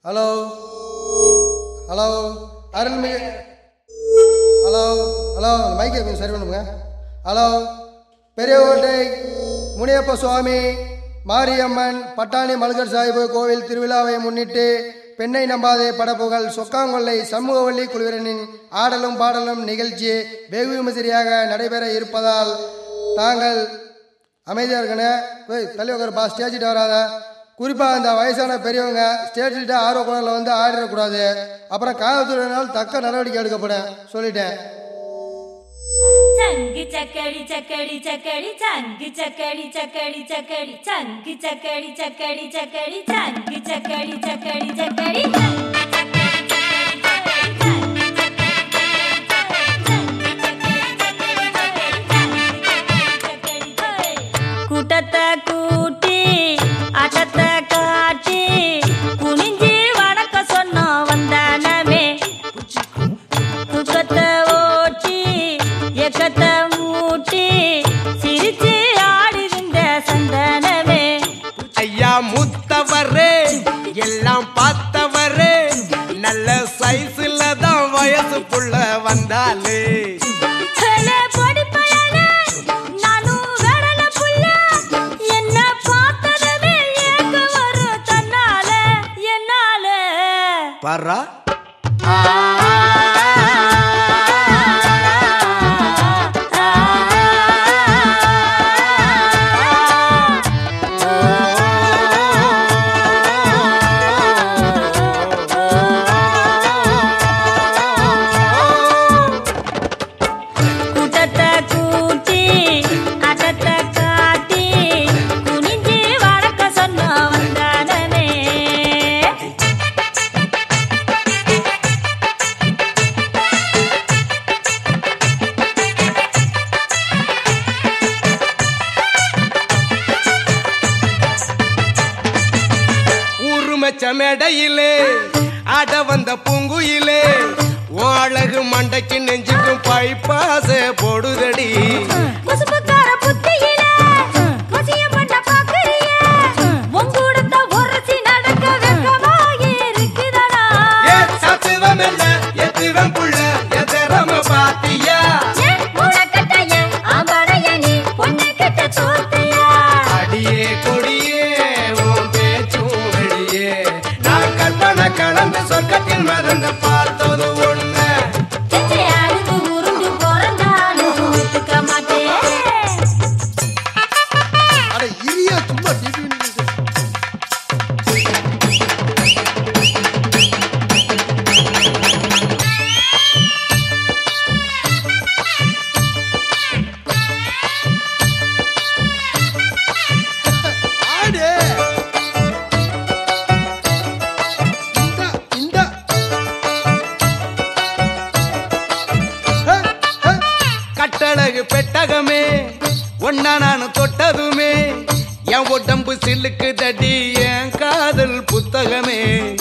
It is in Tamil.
ஹலோ ஹலோ அருள்மிகு ஹலோ ஹலோ மைக்கை கொஞ்சம் சரி பண்ணுங்க ஹலோ பெரியகோட்டை முனியப்ப சுவாமி மாரியம்மன் பட்டாணி மல்கர் சாஹிபு கோவில் திருவிழாவை முன்னிட்டு பெண்ணை நம்பாதே படப்புகள் சொக்காங்கொல்லை சமூகவள்ளி குழுவினரின் ஆடலும் பாடலும் நிகழ்ச்சி வெகு விமரிசையாக நடைபெற இருப்பதால் தாங்கள் அமைதியாக இருக்கணே போய் தள்ளி உட்காரு பா ஸ்டேஜிட்ட வராத குறிப்பாக இந்த வயசான பெரியவங்க ஸ்டேஜிட்ட ஆர்வ குழந்தைல வந்து ஆடிடக்கூடாது அப்புறம் காவல்துறையினால் தக்க நடவடிக்கை எடுக்கப்படும் சொல்லிட்டேன் சங்கு சக்கடி சக்கடி சக்கடி சங்கு சக்கடி சக்கடி சக்கடி சங்கு சக்கடி சக்கடி சக்கடி சங்கு சக்கடி சக்கடி சக்கடி கூட்டத்தை கூட்டி ஆட்டத்தை காட்டி குனிஞ்சி வணக்க சொன்னோம் வந்தானமே தூக்கத்தை ஓட்டி எக்கத்தை மூட்டி சிரிச்சு ஆடிருந்த சந்தனமே ஐயா மூத்தவரே எல்லாம் பார்த்தவரே நல்ல சைஸ்ல தான் வயசு புள்ள வந்தாலே ஹலே பொடி பயலே, நானும் வெடல புள்ள. என்ன பார்த்ததுமே ஏக்கம் வரும் தன்னால, என்னால. பரா கூட்டத்தை கூட்டி, ஆட்டத்தை காட்டி, குனிஞ்சு வணக்க சொன்னோம் வந்தானமே. ஊரு மெச்ச மேடையிலே ஆட வந்த பூங்குயிலே உன் அழகு மண்டைக்கு நெஞ்சுக்கும் பைப்பாசே போடுதடி முசுப்புக்கார புத்தியில, வசியம் பண்ண பாக்குறியே. உன் கூடத்த உரசி நடக்க வெட்கமாகி இருக்குதடா. ஏ சத்துவம் இல்ல எத்துவம் புள்ள எதிரம பாத்தியா ஏன் முழக்கட்டைய, ஆம்படைய நீ பொண்ணுகிட்ட தோத்தியா? அடியே கொடியே உன் பேச்சும் வெளியே நான் கற்பனை கலந்து சொர்க்கத்தில் மறந்து பார்த்தது ஒண்ணு செஞ்சை அழுது உருண்டு பிறந்தாலும் ஒத்துக்க மாட்டேன். அட இரியா சும்மா டிவி ஆடு இந்த இந்த ஹே, ஹே. கட்டழகு பெட்டகமே ஒன்னா நான் தொட்டதுமே என் உடம்பு சில்லுக்கு தடி என் காதல் புத்தகமே